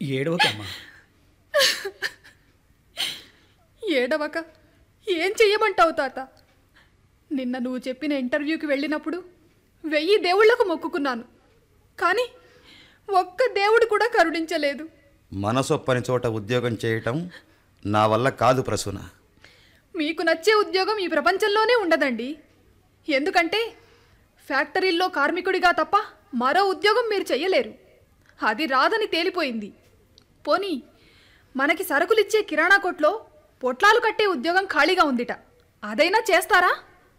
ఏడవకమ్మా ఏడవక ఏం చెయ్యమంటావు తాత నిన్న నువ్వు చెప్పిన ఇంటర్వ్యూకి వెళ్ళినప్పుడు వెయ్యి దేవుళ్లకు మొక్కుకున్నాను కానీ ఒక్క దేవుడు కూడా కరుణించలేదు మనసొప్పని చోట ఉద్యోగం చేయటం నా వల్ల కాదు ప్రసూన మీకు నచ్చే ఉద్యోగం ఈ ప్రపంచంలోనే ఉండదండి ఎందుకంటే ఫ్యాక్టరీల్లో కార్మికుడిగా తప్ప మరో ఉద్యోగం మీరు చెయ్యలేరు అది రాదని తేలిపోయింది పోనీ మనకి సరుకులిచ్చే కిరాణా కొట్లో పొట్లాలు కట్టే ఉద్యోగం ఖాళీగా ఉందిట అదైనా చేస్తారా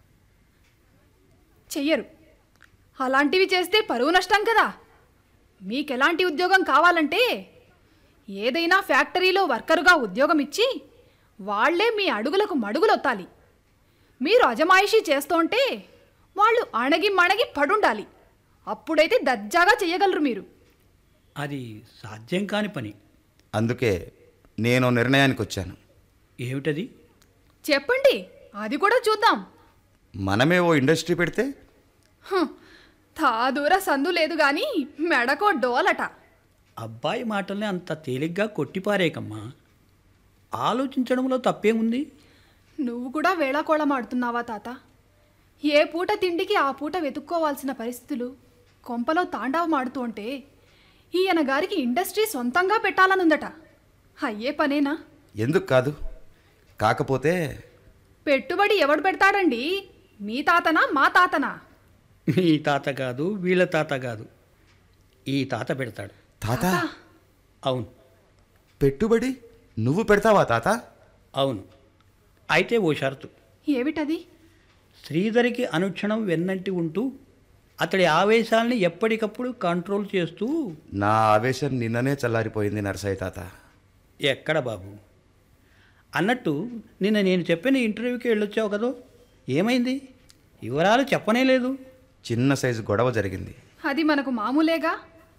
చెయ్యరు అలాంటివి చేస్తే పరువు నష్టం కదా మీకెలాంటి ఉద్యోగం కావాలంటే ఏదైనా ఫ్యాక్టరీలో వర్కరుగా ఉద్యోగం ఇచ్చి వాళ్లే మీ అడుగులకు మడుగులొత్తాలి మీరు అజమాయిషీ చేస్తుంటే వాళ్ళు అణగి మణగి పడుండాలి అప్పుడైతే దర్జాగా చెయ్యగలరు మీరు అది సాధ్యం కాని పని అందుకే నేను నిర్ణయానికి వచ్చాను ఏమిటది చెప్పండి అది కూడా చూద్దాం మనమే ఓ ఇండస్ట్రీ పెడితే హ్, తాదూర సందు లేదు గాని మెడకో డోలట అబ్బాయి మాటల్ని అంత తేలిగ్గా కొట్టిపారేకమ్మా ఆలోచించడంలో తప్పేముంది నువ్వు కూడా వేళాకోళమాడుతున్నావా తాత ఏ పూట తిండికి ఆ పూట వెతుక్కోవాల్సిన పరిస్థితులు కొంపలో తాండవమాడుతూ ఉంటే ఈయన గారికి ఇండస్ట్రీ సొంతంగా పెట్టాలనుందట అయ్యే పనేనా ఎందుకు కాదు కాకపోతే పెట్టుబడి ఎవడు పెడతాడండి మీ తాతనా మా తాతనా మీ తాత కాదు వీళ్ళ తాత కాదు ఈ తాత పెడతాడు తాత అవును పెట్టుబడి నువ్వు పెడతావా తాత అవును అయితే ఓ షరతు ఏమిటది శ్రీధరికి అనుక్షణం వెన్నంటి ఉంటూ అతడి ఆవేశాల్ని ఎప్పటికప్పుడు కంట్రోల్ చేస్తూ నా ఆవేశం నిన్ననే చల్లారిపోయింది నరసయ్య తాత ఎక్కడ బాబు అన్నట్టు నిన్న నేను చెప్పిన ఇంటర్వ్యూకి వెళ్ళొచ్చావు కదో ఏమైంది వివరాలు చెప్పనే లేదు చిన్న సైజు గొడవ జరిగింది అది మనకు మామూలేగా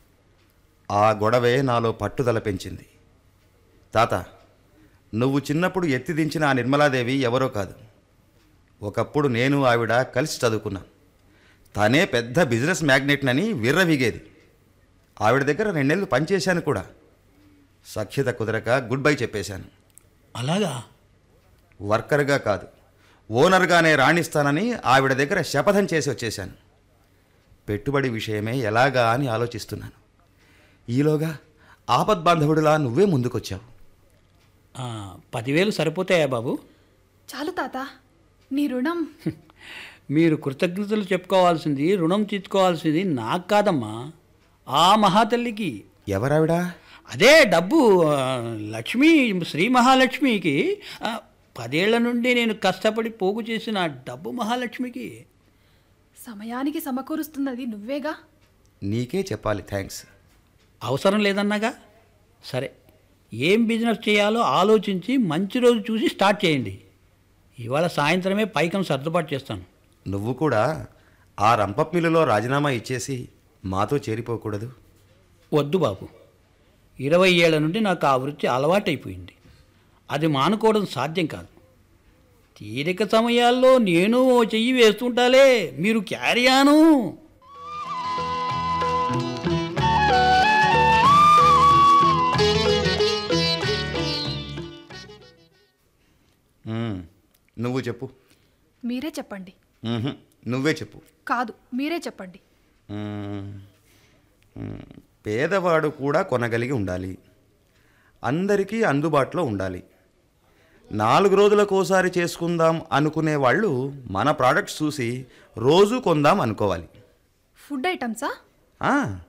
ఆ గొడవే నాలో పట్టుదల పెంచింది తాత నువ్వు చిన్నప్పుడు ఎత్తి దించిన ఆ నిర్మలాదేవి ఎవరో కాదు ఒకప్పుడు నేను ఆవిడ కలిసి చదువుకున్నాం తనే పెద్ద బిజినెస్ మ్యాగ్నెట్నని విర్రవీగేది ఆవిడ దగ్గర రెండేళ్ళు పనిచేశాను కూడా సఖ్యత కుదరక గుడ్ బై చెప్పేశాను అలాగా వర్కర్గా కాదు ఓనర్గానే రాణిస్తానని ఆవిడ దగ్గర శపథం చేసి వచ్చేశాను పెట్టుబడి విషయమే ఎలాగా అని ఆలోచిస్తున్నాను ఈలోగా ఆపద్బాంధవుడిలా నువ్వే ముందుకొచ్చావు ఆ, పదివేలు సరిపోతాయా బాబు చాలు తాత నీ రుణం మీరు కృతజ్ఞతలు చెప్పుకోవాల్సింది రుణం తీర్చుకోవాల్సింది నాకు కాదమ్మా ఆ మహాతల్లికి ఎవరావిడా అదే డబ్బు ఆ, లక్ష్మి శ్రీ మహాలక్ష్మికి ఆ, పదేళ్ల నుండి నేను కష్టపడి పోగు చేసిన ఆ డబ్బు మహాలక్ష్మికి సమయానికి సమకూరుస్తున్నది నువ్వేగా నీకే చెప్పాలి థ్యాంక్స్ అవసరం లేదన్నాగా సరే ఏం బిజినెస్ చేయాలో ఆలోచించి మంచి రోజు చూసి స్టార్ట్ చేయండి ఇవాళ సాయంత్రమే పైకం సర్దుబాటు చేస్తాను నువ్వు కూడా ఆ రంపప్ మిల్లులో రాజీనామా ఇచ్చేసి మాతో చేరిపోకూడదు వద్దు బాబు ఇరవై ఏళ్ల నుండి నాకు ఆ వృత్తి అలవాటైపోయింది అది మానుకోవడం సాధ్యం కాదు తీరిక సమయాల్లో నేను ఓ చెయ్యి వేస్తుంటాలే మీరు క్యారియాను మ్మ్. నువ్వు చెప్పు మీరే చెప్పండి మ్మ్హ్. నువ్వే చెప్పు కాదు మీరే చెప్పండి మ్మ్. మ్మ్. పేదవాడు కూడా కొనగలిగి ఉండాలి అందరికీ అందుబాటులో ఉండాలి నాలుగు రోజులకోసారి చేసుకుందాం అనుకునే వాళ్ళు మన ప్రోడక్ట్స్ చూసి రోజు కొందాం అనుకోవాలి ఫుడ్ ఐటమ్సా ఆ,